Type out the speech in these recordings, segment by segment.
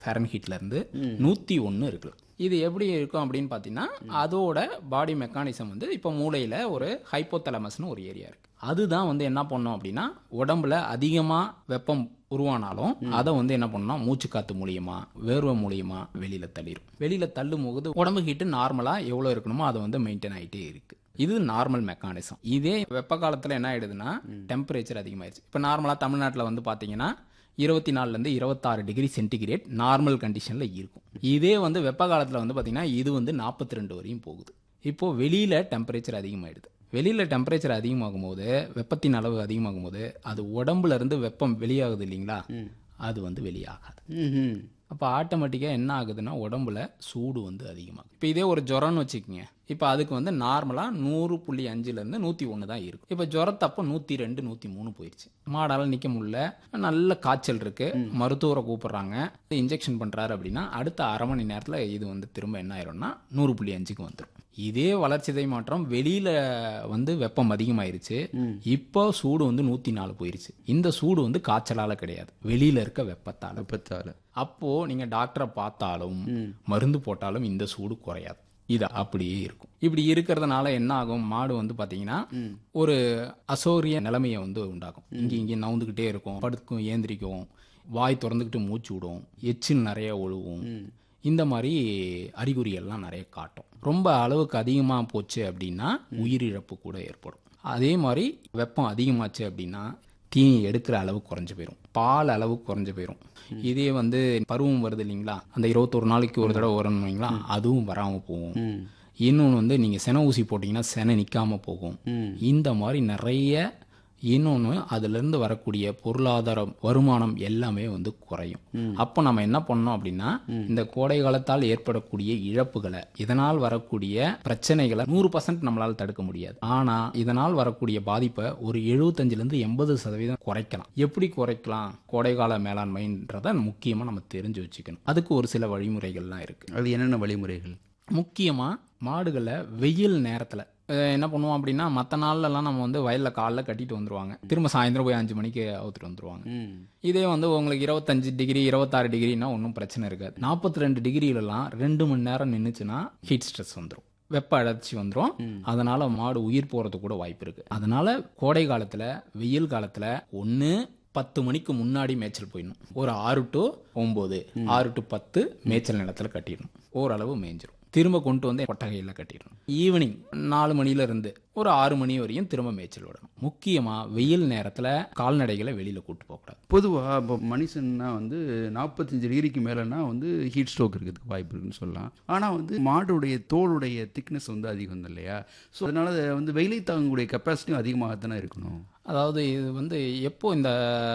ஃபேரன்ஹீட்ல இருந்து நூற்றி ஒன்று இருக்குது இது எப்படி இருக்கும் அப்படின்னு பார்த்தீங்கன்னா அதோட பாடி மெக்கானிசம் வந்து இப்போ மூளையில் ஒரு ஹைப்போதலமஸ்னு ஒரு ஏரியா இருக்கு அதுதான் வந்து என்ன பண்ணோம் அப்படின்னா உடம்புல அதிகமாக வெப்பம் உருவானாலும் அதை வந்து என்ன பண்ணணும் மூச்சு காத்து மூலியமா வேர்வை மூலியமா வெளியில தள்ளிடும் வெளியில தள்ளும் போது உடம்பு ஹீட்டு நார்மலா எவ்வளவு இருக்கணுமோ அதை வந்து மெயின்டைன் ஆயிட்டே இருக்கு இது நார்மல் மெக்கானிசம் இதே வெப்ப காலத்துல என்ன ஆயிடுதுன்னா டெம்பரேச்சர் அதிகமாயிருச்சு இப்போ நார்மலா தமிழ்நாட்டில் வந்து பாத்தீங்கன்னா இருபத்தி நாலுலேருந்து இருபத்தாறு டிகிரி சென்டிகிரேட் நார்மல் கண்டிஷனில் இருக்கும் இதே வந்து வெப்ப காலத்தில் வந்து பார்த்தீங்கன்னா இது வந்து நாற்பத்தி ரெண்டு வரையும் போகுது இப்போது வெளியில் டெம்பரேச்சர் அதிகமாயிடுது வெளியில் டெம்பரேச்சர் அதிகமாகும் போது வெப்பத்தின் அளவு அதிகமாகும் போது அது உடம்புல இருந்து வெப்பம் வெளியாகுது இல்லைங்களா அது வந்து வெளியாகாது ம்ஹும். அப்போ ஆட்டோமேட்டிக்காக என்ன ஆகுதுன்னா உடம்புல சூடு வந்து அதிகமாகும் இப்போ இதே ஒரு ஜுரம்னு வச்சுக்கோங்க இப்போ அதுக்கு வந்து நார்மலாக நூறு புள்ளி அஞ்சுலேருந்து நூற்றி ஒன்று தான் இருக்கும் இப்போ ஜுரத்தப்போ நூற்றி ரெண்டு நூற்றி மூணு போயிடுச்சு மாடால் நிற்க முடியல நல்ல காய்ச்சல் இருக்கு மருத்துவரை கூப்பிடுறாங்க இன்ஜெக்ஷன் பண்ணுறாரு அப்படின்னா அடுத்த அரை மணி நேரத்தில் இது வந்து திரும்ப என்ன ஆயிரும்னா நூறு புள்ளி அஞ்சுக்கு வந்துடும் இதே வளர்ச்சிதை மாற்றம் வெளியில வந்து வெப்பம் அதிகமாயிருச்சு இப்போ சூடு வந்து நூற்றி நாலு போயிருச்சு இந்த சூடு வந்து காய்ச்சலால கிடையாது வெளியில இருக்க வெப்பத்தால வெப்பத்தால அப்போ நீங்க டாக்டரை பார்த்தாலும் மருந்து போட்டாலும் இந்த சூடு குறையாது இது அப்படியே இருக்கும் இப்படி இருக்கிறதுனால என்ன ஆகும் மாடு வந்து பாத்தீங்கன்னா ஒரு அசௌரிய நிலைமையை வந்து உண்டாகும் இங்க இங்க நவுந்துக்கிட்டே இருக்கும் படுக்கும் ஏந்திரிக்கும் வாய் திறந்துக்கிட்டு மூச்சு விடும் எச்சில் நிறைய ஒழுவும் இந்த மாதிரி அறிகுறிகள்லாம் நிறைய காட்டும் ரொம்ப அளவுக்கு அதிகமாக போச்சு அப்படின்னா உயிரிழப்பு கூட ஏற்படும் அதே மாதிரி வெப்பம் அதிகமாச்சு அப்படின்னா தீனி எடுக்கிற அளவு குறைஞ்சு போயிடும் பால் அளவு குறைஞ்சு போயிடும் இதே வந்து பருவம் வருது இல்லைங்களா அந்த இருபத்தொரு நாளைக்கு ஒரு தடவை வரணும் இல்லைங்களா அதுவும் வராமல் போகும் இன்னொன்று வந்து நீங்கள் செனை ஊசி போட்டிங்கன்னா செனை நிற்காம போகும் இந்த மாதிரி நிறைய இன்னொன்று அதுலேருந்து வரக்கூடிய பொருளாதார வருமானம் எல்லாமே வந்து குறையும் அப்போ நம்ம என்ன பண்ணோம் அப்படின்னா இந்த கோடை காலத்தால் ஏற்படக்கூடிய இழப்புகளை இதனால் வரக்கூடிய பிரச்சனைகளை நூறு பர்சன்ட் நம்மளால் தடுக்க முடியாது ஆனால் இதனால் வரக்கூடிய பாதிப்பை ஒரு எழுபத்தஞ்சிலேருந்து எண்பது சதவீதம் குறைக்கலாம் எப்படி குறைக்கலாம் கோடைகால மேலாண்மைன்றதை முக்கியமாக நம்ம தெரிஞ்சு வச்சுக்கணும் அதுக்கு ஒரு சில வழிமுறைகள்லாம் இருக்குது அது என்னென்ன வழிமுறைகள் முக்கியமாக மாடுகளை வெயில் நேரத்தில் என்ன பண்ணுவோம் அப்படின்னா மற்ற நாள்லலாம் நம்ம வந்து வயலில் காலைல கட்டிட்டு வந்துருவாங்க திரும்ப சாயந்தரம் போய் அஞ்சு மணிக்கு அவுத்துட்டு வந்துருவாங்க ம் இதே வந்து உங்களுக்கு இருபத்தஞ்சு டிகிரி இருபத்தாறு டிகிரினா ஒன்றும் பிரச்சனை இருக்காது நாற்பத்தி ரெண்டு டிகிரிலலாம் ரெண்டு மணி நேரம் நின்றுச்சுன்னா ஹீட் ஸ்ட்ரெஸ் வந்துடும் வெப்ப அழற்சி வந்துடும் அதனால மாடு உயிர் போறது கூட வாய்ப்பு இருக்கு அதனால கோடை காலத்துல வெயில் காலத்துல ஒன்று பத்து மணிக்கு முன்னாடி மேய்ச்சல் போயிடணும் ஒரு ஆறு டு ஒம்பது ஆறு டு பத்து மேய்ச்சல் நிலத்துல கட்டிடணும் ஓரளவு மேய்ஞ்சிரும் திரும்ப கொண்டு வந்து கொட்டகையில் கட்டிடணும் ஈவினிங் நாலு மணில இருந்து ஒரு ஆறு மணி வரையும் திரும்ப மேய்ச்சல் விடணும் முக்கியமா வெயில் நேரத்துல கால்நடைகளை வெளியில கூட்டு போகக்கூடாது பொதுவாக இப்போ மனுஷன்னா வந்து நாற்பத்தஞ்சு டிகிரிக்கு மேலேனா வந்து ஹீட் ஸ்ட்ரோக் இருக்கிறதுக்கு வாய்ப்பு இருக்குன்னு சொல்லலாம் ஆனால் வந்து மாடுடைய தோலுடைய திக்னஸ் வந்து அதிகம் இல்லையா ஸோ அதனால அது வந்து வெயிலை தாங்கக்கூடிய கெப்பாசிட்டியும் அதிகமாக தானே இருக்கணும் அதாவது இது வந்து எப்போ இந்த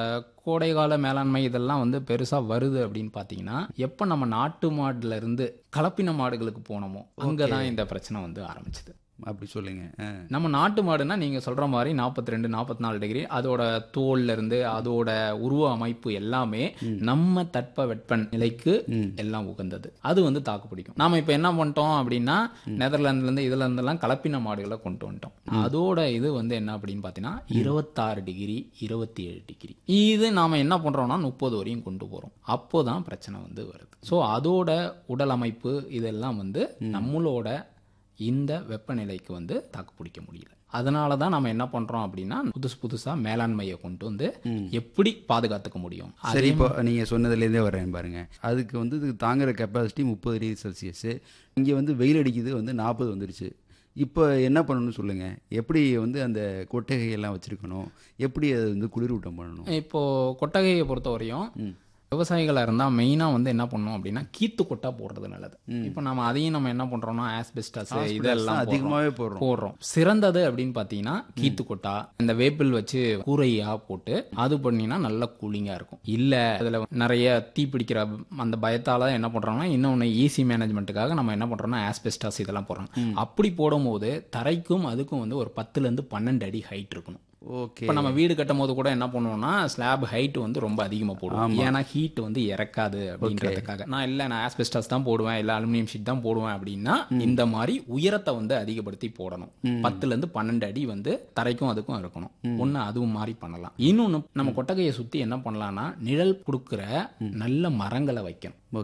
கோடைகால மேலாண்மை இதெல்லாம் வந்து பெருசாக வருது அப்படின்னு பார்த்தீங்கன்னா எப்போ நம்ம நாட்டு மாடுல இருந்து கலப்பின மாடுகளுக்கு போனோமோ அங்கே தான் இந்த பிரச்சனை வந்து ஆரம்பிச்சது அப்படி சொல்லுங்க ஆ. நம்ம நாட்டு மாடுனா நீங்கள் சொல்கிற மாதிரி நாற்பத்தி ரெண்டு நாற்பத்தி நாலு டிகிரி அதோட தோல்ல இருந்து அதோட உருவ அமைப்பு எல்லாமே நம்ம தட்ப வெப்ப நிலைக்கு எல்லாம் உகந்தது அது வந்து தாக்கு பிடிக்கும் நாம இப்போ என்ன பண்ணிட்டோம் அப்படின்னா நெதர்லாந்துலேருந்து இதுல இருந்தெல்லாம் கலப்பின மாடுகளை கொண்டு வந்துட்டோம் அதோட இது வந்து என்ன அப்படின்னு பார்த்தீங்கன்னா இருபத்தாறு டிகிரி இருபத்தி ஏழு டிகிரி இது நாம என்ன பண்றோம்னா முப்பது வரையும் கொண்டு போறோம் அப்போதான் பிரச்சனை வந்து வருது ஸோ அதோட உடல் அமைப்பு இதெல்லாம் வந்து நம்மளோட இந்த வெப்பநிலைக்கு வந்து தாக்கு பிடிக்க முடியல அதனால தான் நம்ம என்ன பண்றோம் அப்படின்னா புதுசு புதுசா மேலாண்மையை கொண்டு வந்து எப்படி பாதுகாத்துக்க முடியும் சரி இப்போ நீங்கள் சொன்னதுலேருந்தே வர்றேன் பாருங்க அதுக்கு வந்து இதுக்கு தாங்குற கெப்பாசிட்டி முப்பது டிகிரி செல்சியஸ் இங்கே வந்து வெயில் அடிக்குது வந்து நாற்பது வந்துருச்சு இப்போ என்ன பண்ணணும்னு சொல்லுங்கள் எப்படி வந்து அந்த கொட்டகையெல்லாம் வச்சுருக்கணும் எப்படி அது வந்து குளிரூட்டம் பண்ணணும் இப்போ கொட்டகையை பொறுத்த வரையும் விவசாயிகளா இருந்தா மெயினா வந்து என்ன பண்ணணும் அப்படின்னா கீத்து கொட்டா போடுறது நல்லது இப்போ நம்ம அதையும் நம்ம என்ன பண்றோம்னா ஆஸ்பெஸ்டஸ் இதெல்லாம் போடுறோம். அதிகமாகவே போடுறோம் போடுறோம் சிறந்தது அப்படின்னு பார்த்தீங்கன்னா கீத்து கொட்டா இந்த வேப்பில் வச்சு கூரையா போட்டு அது பண்ணினா நல்ல கூலிங்கா இருக்கும் இல்ல அதுல நிறைய தீ பிடிக்கிற அந்த பயத்தால என்ன பண்றோம்னா இன்னொன்னு ஈஸி மேனேஜ்மெண்ட்டுக்காக நம்ம என்ன பண்றோம்னா ஆஸ்பெஸ்டாஸ் இதெல்லாம் போடுறோம் அப்படி போடும்போது தரைக்கும் அதுக்கும் வந்து ஒரு பத்துல இருந்து பன்னெண்டு அடி ஹைட் இருக்கணும் ஓகே இப்ப நம்ம வீடு கட்டும் போது கூட என்ன பண்ணுவோம்னா ஸ்லாப் ஹைட் வந்து ரொம்ப அதிகமா போடுவோம் ஏன்னா ஹீட் வந்து இறக்காது அப்படின்றதுக்காக நான் இல்ல நான் ஆஸ்பெஸ்டாஸ் தான் போடுவேன் இல்ல அலுமினியம் ஷீட் தான் போடுவேன் அப்படின்னா இந்த மாதிரி உயரத்தை வந்து அதிகப்படுத்தி போடணும் பத்துல இருந்து பன்னெண்டு அடி வந்து தரைக்கும் அதுக்கும் இருக்கணும் ஒண்ணு அதுவும் மாதிரி பண்ணலாம் இன்னொன்னு நம்ம கொட்டகையை சுத்தி என்ன பண்ணலாம்னா நிழல் கொடுக்கிற நல்ல மரங்களை வைக்கணும்